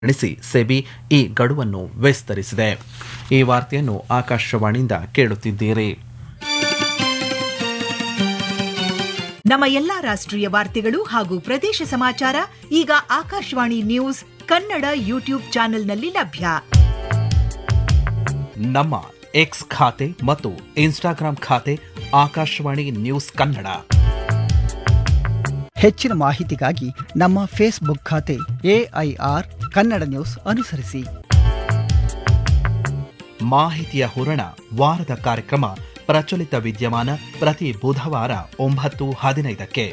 ನಡೆಸಿ ಸೆಬಿ ಈ ಗಡುವನ್ನು ವಿಸ್ತರಿಸಿದೆ ಈ ವಾರ್ತೆಯನ್ನು ಆಕಾಶವಾಣಿಯಿಂದ ಕೇಳುತ್ತಿದ್ದೀರಿ ನಮ್ಮ ಎಲ್ಲಾ ರಾಷ್ಟ್ರೀಯ ವಾರ್ತೆಗಳು ಹಾಗೂ ಪ್ರದೇಶ ಸಮಾಚಾರ ಈಗ ಆಕಾಶವಾಣಿ ನ್ಯೂಸ್ ಕನ್ನಡ ಯೂಟ್ಯೂಬ್ ಚಾನೆಲ್ನಲ್ಲಿ ಲಭ್ಯ ನಮ್ಮ ಎಕ್ಸ್ ಖಾತೆ ಮತ್ತು ಇನ್ಸ್ಟಾಗ್ರಾಂ ಖಾತೆ ಆಕಾಶವಾಣಿ ನ್ಯೂಸ್ ಕನ್ನಡ ಹೆಚ್ಚಿನ ಮಾಹಿತಿಗಾಗಿ ನಮ್ಮ ಫೇಸ್ಬುಕ್ ಖಾತೆ ಎಐಆರ್ ಕನ್ನಡ ನ್ಯೂಸ್ ಅನುಸರಿಸಿ ಮಾಹಿತಿಯ ಹೂರಣ ವಾರದ ಕಾರ್ಯಕ್ರಮ ಪ್ರಚಲಿತ ವಿದ್ಯಮಾನ ಪ್ರತಿ ಬುಧವಾರ ಒಂಬತ್ತು ಹದಿನೈದಕ್ಕೆ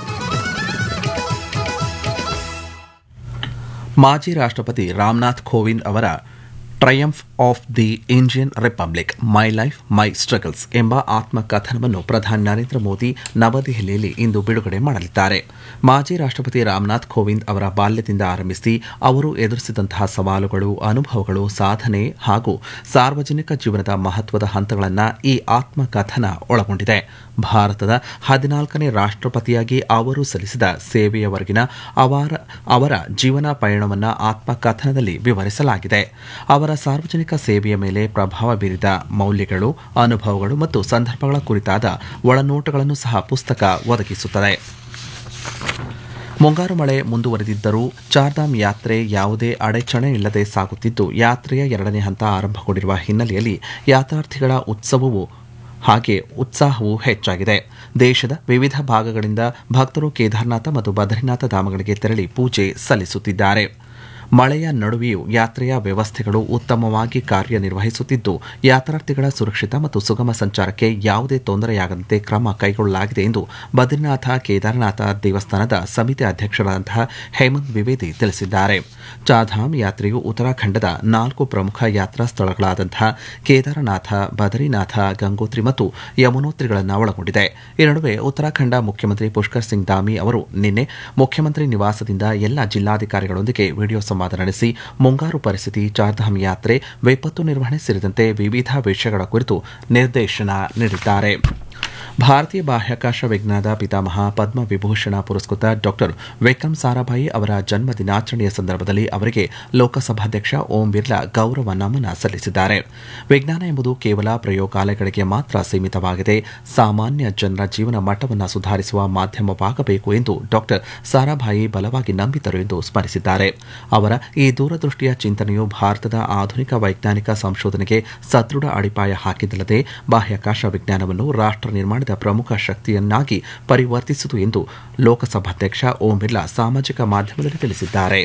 ಮಾಜಿ ರಾಷ್ಟ್ರಪತಿ ರಾಮನಾಥ್ ಕೋವಿಂದ್ ಅವರ triumph of the Indian republic my life my struggles ಎಂಬ ಆತ್ಮಕಥನವನ್ನು ಪ್ರಧಾನಿ ನರೇಂದ್ರ ಮೋದಿ ನವದೆಹಲಿಯಲ್ಲಿ ಇಂದು ಬಿಡುಗಡೆ ಮಾಡಲಿದ್ದಾರೆ ಮಾಜಿ ರಾಷ್ಟ್ರಪತಿ ರಾಮನಾಥ್ ಕೋವಿಂದ್ ಅವರ ಬಾಲ್ಯದಿಂದ ಆರಂಭಿಸಿ ಅವರು ಎದುರಿಸಿದಂತಹ ಸವಾಲುಗಳು ಅನುಭವಗಳು ಸಾಧನೆ ಹಾಗೂ ಸಾರ್ವಜನಿಕ ಜೀವನದ ಮಹತ್ವದ ಹಂತಗಳನ್ನು ಈ ಆತ್ಮಕಥನ ಒಳಗೊಂಡಿದೆ ಭಾರತದ ಹದಿನಾಲ್ಕನೇ ರಾಷ್ಟ್ರಪತಿಯಾಗಿ ಅವರು ಸಲ್ಲಿಸಿದ ಸೇವೆಯವರೆಗಿನ ಅವರ ಅವರ ಜೀವನ ಪಯಣವನ್ನು ಆತ್ಮಕಥನದಲ್ಲಿ ವಿವರಿಸಲಾಗಿದೆ ಅವರ ಸಾರ್ವಜನಿಕ ಸೇವೆಯ ಮೇಲೆ ಪ್ರಭಾವ ಬೀರಿದ ಮೌಲ್ಯಗಳು ಅನುಭವಗಳು ಮತ್ತು ಸಂದರ್ಭಗಳ ಕುರಿತಾದ ಒಳನೋಟಗಳನ್ನು ಸಹ ಪುಸ್ತಕ ಒದಗಿಸುತ್ತದೆ ಮುಂಗಾರು ಮಳೆ ಮುಂದುವರೆದಿದ್ದರೂ ಚಾರ್ಧಾಮ್ ಯಾತ್ರೆ ಯಾವುದೇ ಅಡೆಚಣೆ ಇಲ್ಲದೆ ಸಾಗುತ್ತಿದ್ದು ಯಾತ್ರೆಯ ಎರಡನೇ ಹಂತ ಆರಂಭಗೊಂಡಿರುವ ಹಿನ್ನೆಲೆಯಲ್ಲಿ ಯಾತ್ರಾರ್ಥಿಗಳ ಉತ್ಸವವು ಹಾಗೆ ಉತ್ಸಾಹವೂ ಹೆಚ್ಚಾಗಿದೆ ದೇಶದ ವಿವಿಧ ಭಾಗಗಳಿಂದ ಭಕ್ತರು ಕೇದಾರನಾಥ ಮತ್ತು ಬದ್ರಿನಾಥ ಧಾಮಗಳಿಗೆ ತೆರಳಿ ಪೂಜೆ ಸಲ್ಲಿಸುತ್ತಿದ್ದಾರೆ ಮಳೆಯ ನಡುವೆಯೂ ಯಾತ್ರೆಯ ವ್ಯವಸ್ಥೆಗಳು ಉತ್ತಮವಾಗಿ ಕಾರ್ಯನಿರ್ವಹಿಸುತ್ತಿದ್ದು ಯಾತ್ರಾರ್ಥಿಗಳ ಸುರಕ್ಷಿತ ಮತ್ತು ಸುಗಮ ಸಂಚಾರಕ್ಕೆ ಯಾವುದೇ ತೊಂದರೆಯಾಗದಂತೆ ಕ್ರಮ ಕೈಗೊಳ್ಳಲಾಗಿದೆ ಎಂದು ಬದ್ರಿನಾಥ ಕೇದಾರನಾಥ ದೇವಸ್ಥಾನದ ಸಮಿತಿ ಅಧ್ಯಕ್ಷರಾದಂತಹ ಹೇಮಂತ್ ದ್ವಿವೇದಿ ತಿಳಿಸಿದ್ದಾರೆ ಚಾಧಾಮ್ ಯಾತ್ರೆಯು ಉತ್ತರಾಖಂಡದ ನಾಲ್ಕು ಪ್ರಮುಖ ಯಾತ್ರಾ ಸ್ಥಳಗಳಾದಂತಹ ಕೇದಾರನಾಥ ಬದರಿನಾಥ ಗಂಗೋತ್ರಿ ಮತ್ತು ಯಮುನೋತ್ರಿಗಳನ್ನು ಒಳಗೊಂಡಿದೆ ಈ ನಡುವೆ ಉತ್ತರಾಖಂಡ ಮುಖ್ಯಮಂತ್ರಿ ಪುಷ್ಕರ್ ಸಿಂಗ್ ಧಾಮಿ ಅವರು ನಿನ್ನೆ ಮುಖ್ಯಮಂತ್ರಿ ನಿವಾಸದಿಂದ ಎಲ್ಲ ಜಿಲ್ಲಾಧಿಕಾರಿಗಳೊಂದಿಗೆ ವಿಡಿಯೋ ಸಂವಾದ ನಡೆಸಿ ಮುಂಗಾರು ಪರಿಸ್ಥಿತಿ ಚಾರ್ಧಾಮ್ ಯಾತ್ರೆ ವಿಪತ್ತು ನಿರ್ವಹಣೆ ಸೇರಿದಂತೆ ವಿವಿಧ ವಿಷಯಗಳ ಕುರಿತು ನಿರ್ದೇಶನ ನೀಡಿದ್ದಾರೆ ಭಾರತೀಯ ಬಾಹ್ಯಾಕಾಶ ವಿಜ್ಞಾನದ ಪಿತಾಮಹ ಪದ್ಮ ವಿಭೂಷಣ ಪುರಸ್ಕೃತ ಡಾಕ್ಟರ್ ವಿಕ್ರಮ್ ಸಾರಾಭಾಯಿ ಅವರ ಜನ್ಮ ದಿನಾಚರಣೆಯ ಸಂದರ್ಭದಲ್ಲಿ ಅವರಿಗೆ ಲೋಕಸಭಾಧ್ಯಕ್ಷ ಓಂ ಬಿರ್ಲಾ ಗೌರವ ನಮನ ಸಲ್ಲಿಸಿದ್ದಾರೆ ವಿಜ್ಞಾನ ಎಂಬುದು ಕೇವಲ ಪ್ರಯೋಗಾಲಯಗಳಿಗೆ ಮಾತ್ರ ಸೀಮಿತವಾಗಿದೆ ಸಾಮಾನ್ಯ ಜನರ ಜೀವನ ಮಟ್ಟವನ್ನು ಸುಧಾರಿಸುವ ಮಾಧ್ಯಮವಾಗಬೇಕು ಎಂದು ಡಾಕ್ಟರ್ ಸಾರಾಭಾಯಿ ಬಲವಾಗಿ ನಂಬಿದರು ಎಂದು ಸ್ಮರಿಸಿದ್ದಾರೆ ಅವರ ಈ ದೂರದೃಷ್ಟಿಯ ಚಿಂತನೆಯು ಭಾರತದ ಆಧುನಿಕ ವೈಜ್ಞಾನಿಕ ಸಂಶೋಧನೆಗೆ ಸದೃಢ ಅಡಿಪಾಯ ಹಾಕಿದ್ದಲ್ಲದೆ ಬಾಹ್ಯಾಕಾಶ ವಿಜ್ಞಾನವನ್ನು ರಾಷ್ಟ್ರ ನಿರ್ಮಾಣದ ಪ್ರಮುಖ ಶಕ್ತಿಯನ್ನಾಗಿ ಪರಿವರ್ತಿಸಿತು ಎಂದು ಲೋಕಸಭಾಧ್ಯಕ್ಷ ಓಂ ಬಿರ್ಲಾ ಸಾಮಾಜಿಕ ಮಾಧ್ಯಮದಲ್ಲಿ ತಿಳಿಸಿದ್ದಾರೆ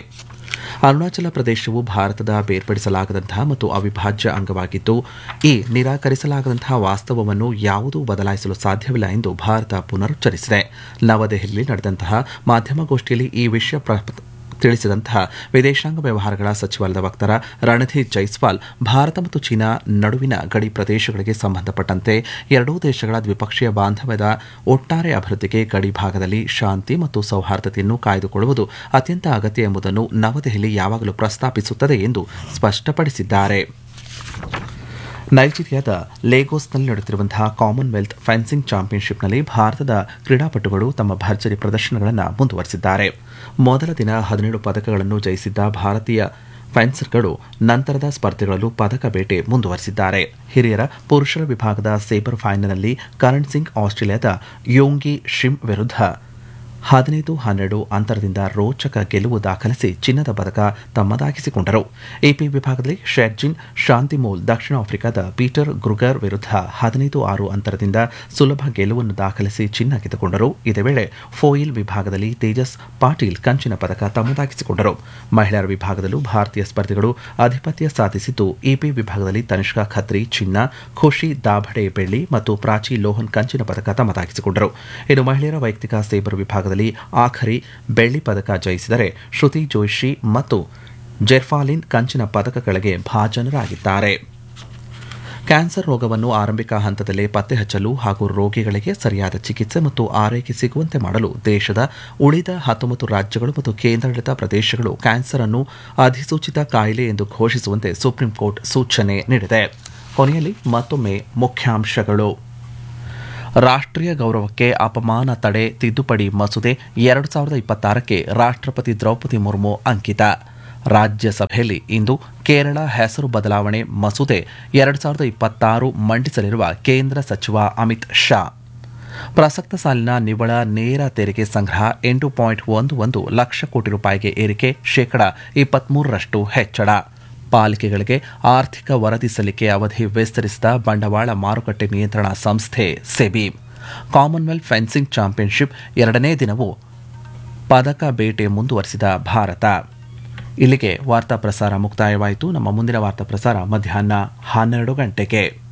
ಅರುಣಾಚಲ ಪ್ರದೇಶವು ಭಾರತದ ಬೇರ್ಪಡಿಸಲಾಗದಂತಹ ಮತ್ತು ಅವಿಭಾಜ್ಯ ಅಂಗವಾಗಿದ್ದು ಈ ನಿರಾಕರಿಸಲಾಗದಂತಹ ವಾಸ್ತವವನ್ನು ಯಾವುದೂ ಬದಲಾಯಿಸಲು ಸಾಧ್ಯವಿಲ್ಲ ಎಂದು ಭಾರತ ಪುನರುಚ್ಚರಿಸಿದೆ ನವದೆಹಲಿಯಲ್ಲಿ ನಡೆದಂತಹ ಮಾಧ್ಯಮಗೋಷ್ಠಿಯಲ್ಲಿ ಈ ವಿಷಯ ತಿಳಿಸಿದಂತಹ ವಿದೇಶಾಂಗ ವ್ಯವಹಾರಗಳ ಸಚಿವಾಲಯದ ವಕ್ತಾರ ರಣಧೀರ್ ಜೈಸ್ವಾಲ್ ಭಾರತ ಮತ್ತು ಚೀನಾ ನಡುವಿನ ಗಡಿ ಪ್ರದೇಶಗಳಿಗೆ ಸಂಬಂಧಪಟ್ಟಂತೆ ಎರಡೂ ದೇಶಗಳ ದ್ವಿಪಕ್ಷೀಯ ಬಾಂಧವ್ಯದ ಒಟ್ಟಾರೆ ಅಭಿವೃದ್ಧಿಗೆ ಗಡಿ ಭಾಗದಲ್ಲಿ ಶಾಂತಿ ಮತ್ತು ಸೌಹಾರ್ದತೆಯನ್ನು ಕಾಯ್ದುಕೊಳ್ಳುವುದು ಅತ್ಯಂತ ಅಗತ್ಯ ಎಂಬುದನ್ನು ನವದೆಹಲಿ ಯಾವಾಗಲೂ ಪ್ರಸ್ತಾಪಿಸುತ್ತದೆ ಎಂದು ಸ್ಪಷ್ಟಪಡಿಸಿದ್ದಾರೆ ನೈಜೀರಿಯಾದ ಲೇಗೋಸ್ನಲ್ಲಿ ನಡೆಯುತ್ತಿರುವಂತಹ ಕಾಮನ್ವೆಲ್ತ್ ಫೆನ್ಸಿಂಗ್ ಚಾಂಪಿಯನ್ಶಿಪ್ನಲ್ಲಿ ಭಾರತದ ಕ್ರೀಡಾಪಟುಗಳು ತಮ್ಮ ಭರ್ಜರಿ ಪ್ರದರ್ಶನಗಳನ್ನು ಮುಂದುವರೆಸಿದ್ದಾರೆ ಮೊದಲ ದಿನ ಹದಿನೇಳು ಪದಕಗಳನ್ನು ಜಯಿಸಿದ್ದ ಭಾರತೀಯ ಫೆನ್ಸರ್ಗಳು ನಂತರದ ಸ್ಪರ್ಧೆಗಳಲ್ಲೂ ಪದಕ ಬೇಟೆ ಮುಂದುವರೆಸಿದ್ದಾರೆ ಹಿರಿಯರ ಪುರುಷರ ವಿಭಾಗದ ಸೇಬರ್ ಫೈನಲ್ನಲ್ಲಿ ಕರಣ್ ಸಿಂಗ್ ಆಸ್ಟ್ರೇಲಿಯಾದ ಯೋಂಗಿ ಶಿಮ್ ವಿರುದ್ಧ ಹದಿನೈದು ಹನ್ನೆರಡು ಅಂತರದಿಂದ ರೋಚಕ ಗೆಲುವು ದಾಖಲಿಸಿ ಚಿನ್ನದ ಪದಕ ತಮ್ಮದಾಗಿಸಿಕೊಂಡರು ಎಪಿ ವಿಭಾಗದಲ್ಲಿ ಶೆರ್ಜಿನ್ ಶಾಂತಿಮೋಲ್ ದಕ್ಷಿಣ ಆಫ್ರಿಕಾದ ಪೀಟರ್ ಗ್ರುಗರ್ ವಿರುದ್ಧ ಹದಿನೈದು ಆರು ಅಂತರದಿಂದ ಸುಲಭ ಗೆಲುವನ್ನು ದಾಖಲಿಸಿ ಚಿನ್ನ ಗೆದ್ದುಕೊಂಡರು ಇದೇ ವೇಳೆ ಫೋಯಿಲ್ ವಿಭಾಗದಲ್ಲಿ ತೇಜಸ್ ಪಾಟೀಲ್ ಕಂಚಿನ ಪದಕ ತಮ್ಮದಾಗಿಸಿಕೊಂಡರು ಮಹಿಳೆಯರ ವಿಭಾಗದಲ್ಲೂ ಭಾರತೀಯ ಸ್ಪರ್ಧಿಗಳು ಆಧಿಪತ್ಯ ಸಾಧಿಸಿದ್ದು ಎಪಿ ವಿಭಾಗದಲ್ಲಿ ತನಿಷ್ಕಾ ಖತ್ರಿ ಚಿನ್ನ ಖುಷಿ ದಾಭಡೆ ಬೆಳ್ಳಿ ಮತ್ತು ಪ್ರಾಚಿ ಲೋಹನ್ ಕಂಚಿನ ಪದಕ ತಮ್ಮದಾಗಿಸಿಕೊಂಡರು ಇನ್ನು ಮಹಿಳೆಯರ ವೈಯಕ್ತಿಕ ಸೇಬರ್ ವಿಭಾಗದಲ್ಲಿ ಆಖರಿ ಬೆಳ್ಳಿ ಪದಕ ಜಯಿಸಿದರೆ ಶ್ರುತಿ ಜೋಶಿ ಮತ್ತು ಜೆರ್ಫಾಲಿನ್ ಕಂಚಿನ ಪದಕಗಳಿಗೆ ಭಾಜನರಾಗಿದ್ದಾರೆ ಕ್ಯಾನ್ಸರ್ ರೋಗವನ್ನು ಆರಂಭಿಕ ಹಂತದಲ್ಲೇ ಪತ್ತೆ ಹಚ್ಚಲು ಹಾಗೂ ರೋಗಿಗಳಿಗೆ ಸರಿಯಾದ ಚಿಕಿತ್ಸೆ ಮತ್ತು ಆರೈಕೆ ಸಿಗುವಂತೆ ಮಾಡಲು ದೇಶದ ಉಳಿದ ಹತ್ತೊಂಬತ್ತು ರಾಜ್ಯಗಳು ಮತ್ತು ಕೇಂದ್ರಾಡಳಿತ ಪ್ರದೇಶಗಳು ಕ್ಯಾನ್ಸರ್ ಅನ್ನು ಅಧಿಸೂಚಿತ ಕಾಯಿಲೆ ಎಂದು ಘೋಷಿಸುವಂತೆ ಸುಪ್ರೀಂ ಕೋರ್ಟ್ ಸೂಚನೆ ನೀಡಿದೆ ಕೊನೆಯಲ್ಲಿ ಮತ್ತೊಮ್ಮೆ ಮುಖ್ಯಾಂಶಗಳು ರಾಷ್ಟ್ರೀಯ ಗೌರವಕ್ಕೆ ಅಪಮಾನ ತಡೆ ತಿದ್ದುಪಡಿ ಮಸೂದೆ ಎರಡು ಸಾವಿರದ ಇಪ್ಪತ್ತಾರಕ್ಕೆ ರಾಷ್ಟ್ರಪತಿ ದ್ರೌಪದಿ ಮುರ್ಮು ಅಂಕಿತ ರಾಜ್ಯಸಭೆಯಲ್ಲಿ ಇಂದು ಕೇರಳ ಹೆಸರು ಬದಲಾವಣೆ ಮಸೂದೆ ಎರಡು ಸಾವಿರದ ಇಪ್ಪತ್ತಾರು ಮಂಡಿಸಲಿರುವ ಕೇಂದ್ರ ಸಚಿವ ಅಮಿತ್ ಶಾ ಪ್ರಸಕ್ತ ಸಾಲಿನ ನಿವ್ವಳ ನೇರ ತೆರಿಗೆ ಸಂಗ್ರಹ ಎಂಟು ಪಾಯಿಂಟ್ ಒಂದು ಒಂದು ಲಕ್ಷ ಕೋಟಿ ರೂಪಾಯಿಗೆ ಏರಿಕೆ ಶೇಕಡ ಇಪ್ಪತ್ಮೂರರಷ್ಟು ಹೆಚ್ಚಳ ಪಾಲಿಕೆಗಳಿಗೆ ಆರ್ಥಿಕ ವರದಿ ಸಲ್ಲಿಕೆ ಅವಧಿ ವಿಸ್ತರಿಸಿದ ಬಂಡವಾಳ ಮಾರುಕಟ್ಟೆ ನಿಯಂತ್ರಣ ಸಂಸ್ಥೆ ಸೆಬಿ ಕಾಮನ್ವೆಲ್ತ್ ಫೆನ್ಸಿಂಗ್ ಚಾಂಪಿಯನ್ಶಿಪ್ ಎರಡನೇ ದಿನವೂ ಪದಕ ಬೇಟೆ ಮುಂದುವರಿಸಿದ ಭಾರತ ಇಲ್ಲಿಗೆ ವಾರ್ತಾ ಪ್ರಸಾರ ಮುಕ್ತಾಯವಾಯಿತು ನಮ್ಮ ಮುಂದಿನ ವಾರ್ತಾ ಪ್ರಸಾರ ಮಧ್ಯಾಹ್ನ ಹನ್ನೆರಡು ಗಂಟೆಗೆ